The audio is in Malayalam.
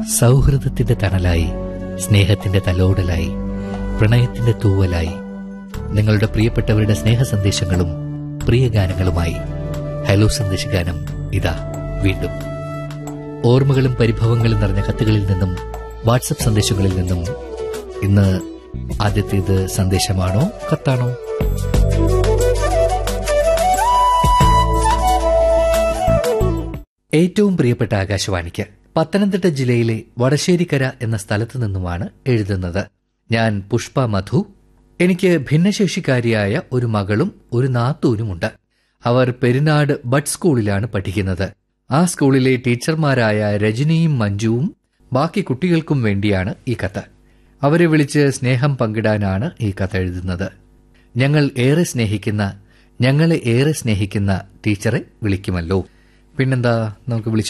സൗഹൃദത്തിന്റെ തണലായി സ്നേഹത്തിന്റെ തലോടലായി പ്രണയത്തിന്റെ തൂവലായി നിങ്ങളുടെ പ്രിയപ്പെട്ടവരുടെ സ്നേഹ സന്ദേശങ്ങളും പ്രിയ ഗാനങ്ങളുമായി ഹലോ സന്ദേശഗാനം ഇതാ വീണ്ടും ഓർമ്മകളും പരിഭവങ്ങളും നിറഞ്ഞ കത്തുകളിൽ നിന്നും വാട്സപ്പ് സന്ദേശങ്ങളിൽ നിന്നും ഇന്ന് ആദ്യത്തേത് സന്ദേശമാണോ കത്താണോ ഏറ്റവും പ്രിയപ്പെട്ട ആകാശവാണിക്ക് പത്തനംതിട്ട ജില്ലയിലെ വടശ്ശേരിക്കര എന്ന സ്ഥലത്തു നിന്നുമാണ് എഴുതുന്നത് ഞാൻ പുഷ്പ മധു എനിക്ക് ഭിന്നശേഷിക്കാരിയായ ഒരു മകളും ഒരു നാത്തൂനുമുണ്ട് അവർ പെരുന്നാട് ബഡ് സ്കൂളിലാണ് പഠിക്കുന്നത് ആ സ്കൂളിലെ ടീച്ചർമാരായ രജനിയും മഞ്ജുവും ബാക്കി കുട്ടികൾക്കും വേണ്ടിയാണ് ഈ കത്ത് അവരെ വിളിച്ച് സ്നേഹം പങ്കിടാനാണ് ഈ കത്ത് എഴുതുന്നത് ഞങ്ങൾ ഏറെ സ്നേഹിക്കുന്ന ഞങ്ങളെ ഏറെ സ്നേഹിക്കുന്ന ടീച്ചറെ വിളിക്കുമല്ലോ പിന്നെന്താ നമുക്ക് വിളിച്ചു